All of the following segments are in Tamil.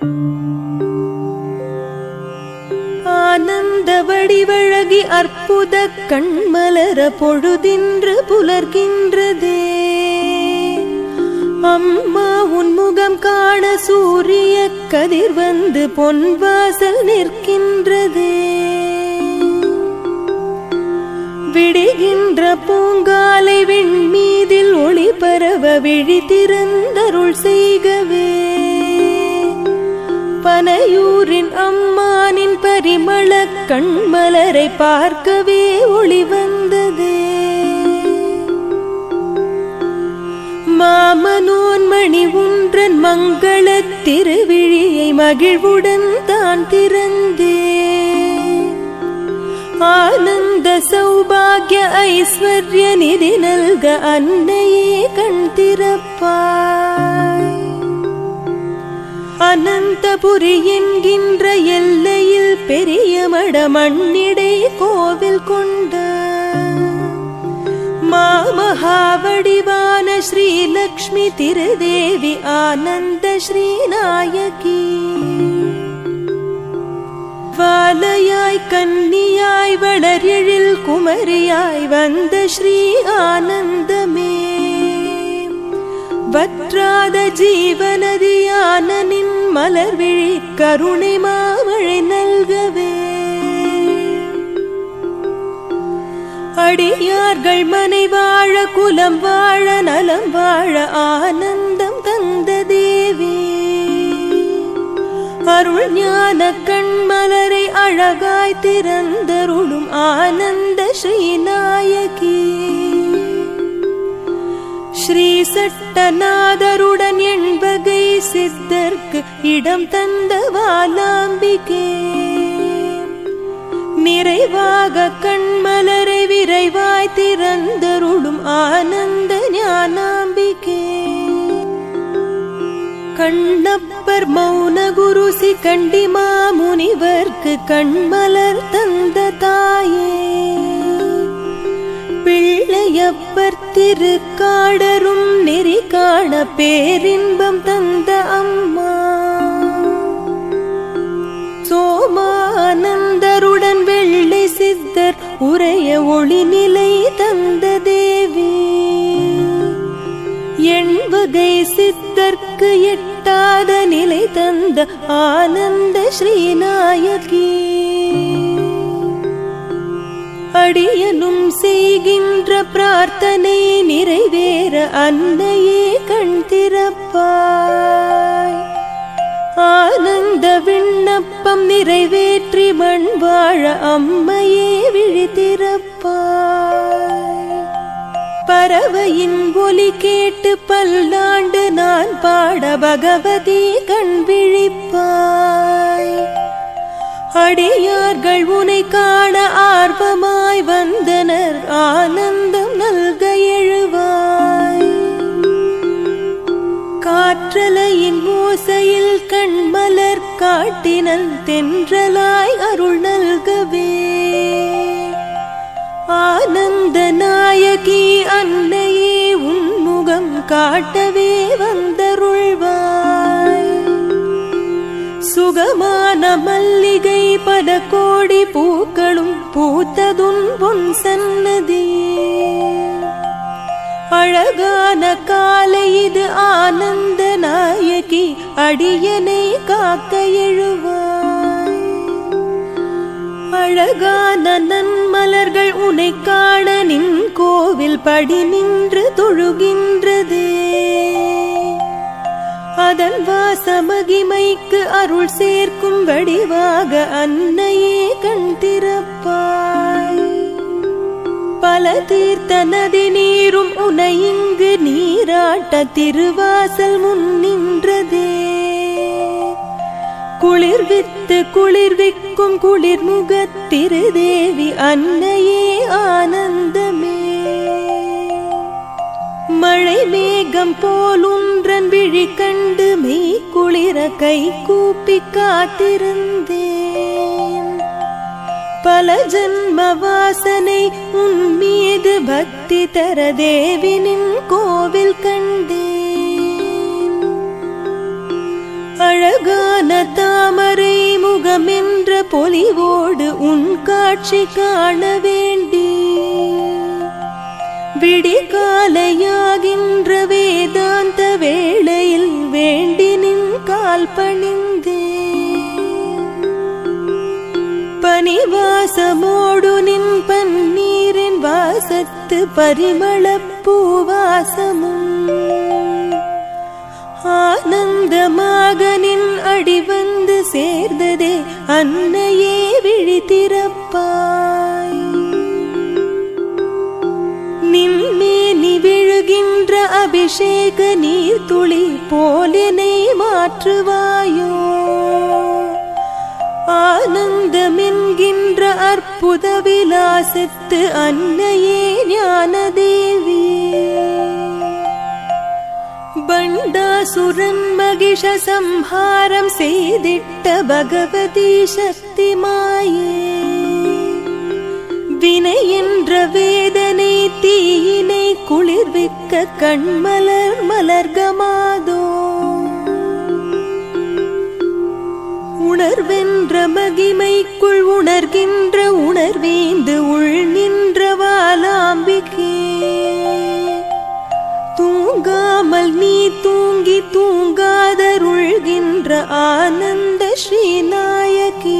ஆனந்த வடிவழகி அற்புத கண்மலர பொழுதின்று புலர்கின்றதே அம்மா உன் முகம் காண சூரிய கதிர் வந்து பொன்வாசல் நிற்கின்றதே விடுகின்ற பூங்காலை விண்மீதில் ஒளி பரவ விழி திறந்தருள் செய்கவே பனையூரின் அம்மானின் பரிமள கண்மலரை பார்க்கவே ஒளி வந்ததே மாமனோன்மணி ஒன்றன் மங்கள திருவிழியை மகிழ்வுடன் தான் திறந்தே ஆனந்த சௌபாகிய ஐஸ்வர்ய நிதி நல்க அன்னையே கண் திறப்பாய் அனந்தபுரி என்கின்ற எல்லையில் பெரிய மடமண்ணிடை கோவில் கொண்ட மாமகாவடிவான ஸ்ரீலக்ஷ்மி திருதேவி ஆனந்த ஸ்ரீநாயகி வாலையாய் கன்னியாய் வளரெழில் குமரியாய் வந்த ஸ்ரீ ஆனந்தமே வற்றாத ஜீவனதியான நின் மலர் விழி கருணை மாமழை நல்கவே அடியார்கள் மனை வாழ குலம் வாழ நலம் வாழ ஆனந்தம் தந்த தேவி அருள் ஞான கண்மலரை அழகாய் திறந்தருளும் ஆனந்த ஸ்ரீநாயகி ஸ்ரீ சட்டநாதருடன் எண்பகை சித்தர்க்கு இடம் தந்த வாலாம்பிகே நிறைவாக கண்மலரை விரைவாய் திறந்தருளும் ஆனந்த ஞானாம்பிகே கண்ணப்பர் மௌன குருசி கண்டிமா முனிவர்க்கு கண்மலர் தந்த தாயே பிள்ளையப்பர் திருக்காடரும் நெறி காண பேரின்பம் தந்த அம்மா சோமானந்தருடன் வெள்ளை சித்தர் உரைய ஒளிநிலை தந்த தேவி எண்பகை சித்தர்க்கு எட்டாத நிலை தந்த ஆனந்த ஸ்ரீநாயகி அடியனும் செய்கின்ற பிரார்த்தனை நிறைவேற அன்னையே கண் திறப்பாய் ஆனந்த விண்ணப்பம் நிறைவேற்றி மண் வாழ அம்மையே விழி திறப்பாய் பறவையின் ஒலி கேட்டு பல்லாண்டு நான் பாட பகவதி கண் விழிப்பாய் அடியார்கள் உனை காண ஆர்வமாய் வந்தனர் ஆனந்தம் நல்க எழுவாய் காற்றலையின் ஓசையில் கண்மலர் காட்டினல் தென்றலாய் அருள் நல்கவே ஆனந்த நாயகி அன்னையே உன்முகம் காட்டவே வந்தருள்வாய் சுகமான மல்லிகை பல கோடி பூக்களும் பூத்ததுன் பொன் சன்னதி அழகான காலை இது ஆனந்த நாயகி அடியனை காக்க எழுவாய் அழகான நன்மலர்கள் உனை காண நின் கோவில் படி நின்று தொழுகின்றதே அதன் வாசமகிமைக்கு அருள் சேர்க்கும் வடிவாக அன்னையே கண் திறப்பாய் பல தீர்த்த நதி நீரும் உனை இங்கு நீராட்ட திருவாசல் முன் நின்றதே குளிர்வித்து குளிர்விக்கும் குளிர்முகத் திருதேவி அன்னையே ஆனந்தமே மழை மேகம் போலுன்றன் விழி கண்டு மெய் குளிர கை கூப்பி காத்திருந்தேன் பல ஜன்ம வாசனை உன் மீது பக்தி தர தேவினின் கோவில் கண்டேன் அழகான முகமென்ற பொலிவோடு உன் காட்சி காண வேண்டி விடிகாலையாகின்ற வேதாந்த வேளையில் வேண்டி நின் கால் பணிந்தே பனிவாசமோடு நின் பன்னீரின் வாசத்து பரிமளப் பூவாசமும் ஆனந்தமாக நின் அடி வந்து சேர்ந்ததே அன்னையே விழித்திறப்பாய் நின்மேனி விழுகின்ற அபிஷேக நீர் துளி போலினை மாற்றுவாயோ ஆனந்தமென்கின்ற அற்புத விலாசத்து அன்னையே ஞானதேவி பண்டாசுரன் மகிஷ சம்ஹாரம் செய்திட்ட பகவதி சக்தி மாயே வினை என்ற வேதனை தீயினை குளிர்விக்க கண்மலர் மலர்கமாதோ உணர்வென்ற மகிமைக்குள் உணர்கின்ற உணர்வேந்து உள் நின்ற வாலாம்பிகே தூங்காமல் நீ தூங்கி தூங்காதருள்கின்ற ஆனந்த ஸ்ரீநாயகி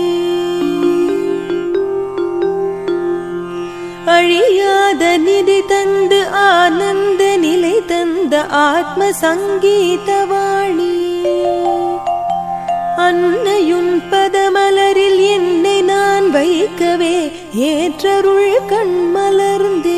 அழியாத நிதி தந்து ஆனந்த நிலை தந்த ஆத்ம சங்கீதவாணி அன்னையுன் பதமலரில் என்னை நான் வைக்கவே ஏற்றருள் கண்மலர்ந்தே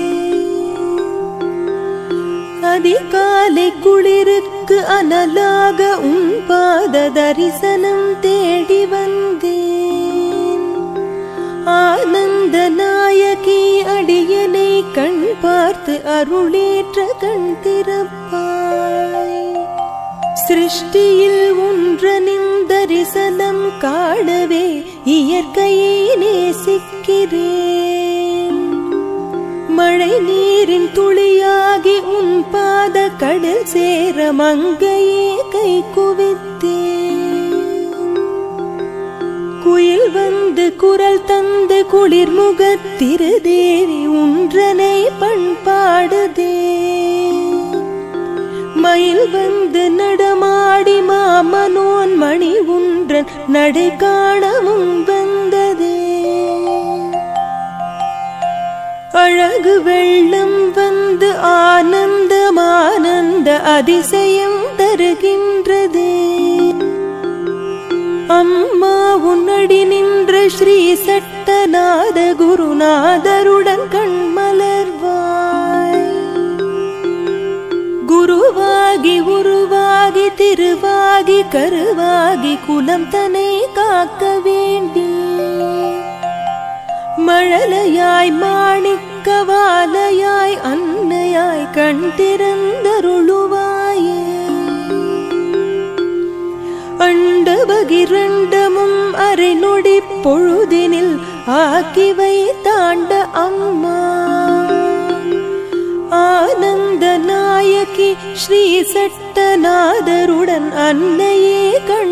அதிகாலை குளிருக்கு அனலாக உன் பாத தரிசனம் தேடி வந்தேன் ஆனந்த நாயகி அடியனை கண் பார்த்து அருளேற்ற கண் திறப்பாய் சிருஷ்டியில் ஒன்றனின் தரிசனம் காணவே இயற்கையை நேசிக்கிறேன் மழை நீரின் துளியாகி உன் பாத கடல் சேர மங்கையே கை குவித்தேன் குயில் வந்து குரல் தந்து குளிர் முகத்திருதேவி உன்றனை பண்பாடுதே மயில் வந்து நடமாடி மாமனோன் மணி ஒன்றன் நடை காணவும் வந்ததே அழகு வெள்ளம் வந்து ஆனந்தமானந்த அதிசயம் தருகின்றதே அம்மா உன்னடி நின்ற ஸ்ரீ சட்டநாத குருநாதருடன் கண்மலர்வாய் குருவாகி உருவாகி திருவாகி கருவாகி குலம் தனை காக்க வேண்டி மழலையாய் மாணிக்கவாலையாய் அன்னையாய் கண் திறந்தருளுவாயே அண்ட பகிரண்டமும் அரை நொடி பொழுதினில் ஆக்கிவை தாண்ட அம்மா ஆனந்த நாயகி ஸ்ரீ சட்டநாதருடன் அன்னையே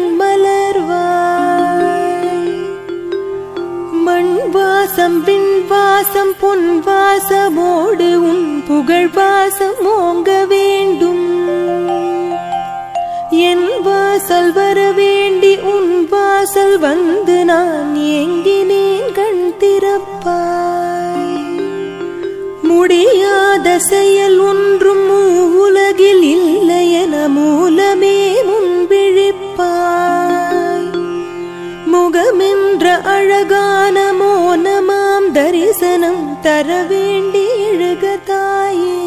கண்மலர்வாய் மண் வாசம் விண் வாசம் பொன் வாசமோடு உன் புகழ் வாசம் ஓங்க வேண்டும் என் வாசல் வர வேண்டி உன் வாசல் வந்து நான் ஏங்கினேன் கண் திறப்பாய் முடியாத செயல் ஒன்றும் உலகில் இல்லை என மூலமே முன்பிழிப்பாய் முகமென்ற அழகான மோனமாம் தரிசனம் தர வேண்டி எழுக தாயே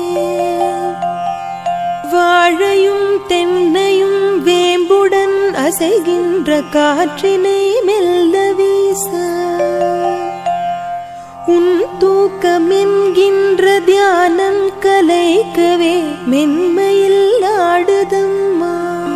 வாழையும் தென்னையும் வேம்புடன் அசைகின்ற காற்றினை மெல்ல வீச உன் தூக்கம் என்கின்ற தியானம் கலைக்கவே மென்மையில் ஆடுதம்மா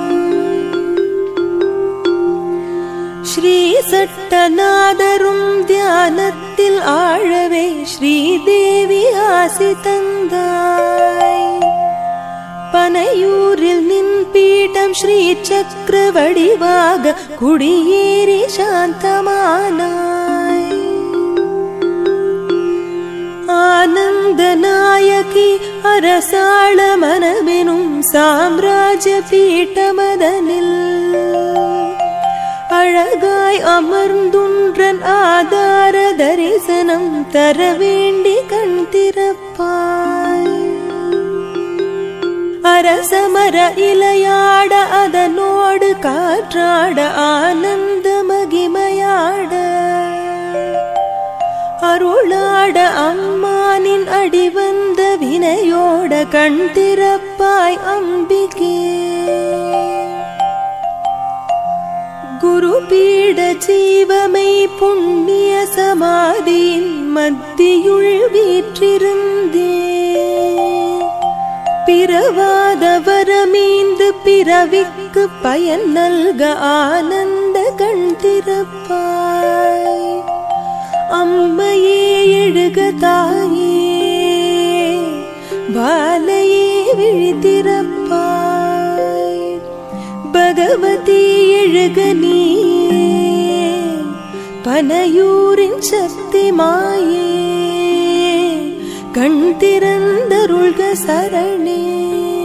ஸ்ரீ சட்டநாதரும் தியானத்தில் ஆழவே ஸ்ரீதேவி ஆசி தந்தாய் பனையூரில் நின் பீடம் ஸ்ரீ சக்கர வடிவாக குடியேறி சாந்தமானாய் ஆனந்த நாயகி அரசாள மனமெனும் சாம்ராஜ்ய பீட்டமதனில் அழகாய் அமர்ந்துன்றன் ஆதார தரிசனம் தர வேண்டி கண் திறப்பாய் அரசமர இலையாட அதனோடு காற்றாட ஆனந்த மகிமையாட அருளாட அம்மானின் அடிவந்த வினையோட கண் திறப்பாய் அம்பிகே குரு பீட ஜீவமை புண்ணிய சமாதியின் மத்தியுள் வீற்றிருந்தே பிறவாத வரமீந்து பிறவிக்கு பயன் நல்க ஆனந்த கண் திறப்பாய் அம்மையே எழுக தாயே பாலையே விழித்திறப்பாய் பகவதி எழுக நீயே பனையூரின் சக்தி மாயே கண் திறந்தருள்க சரணே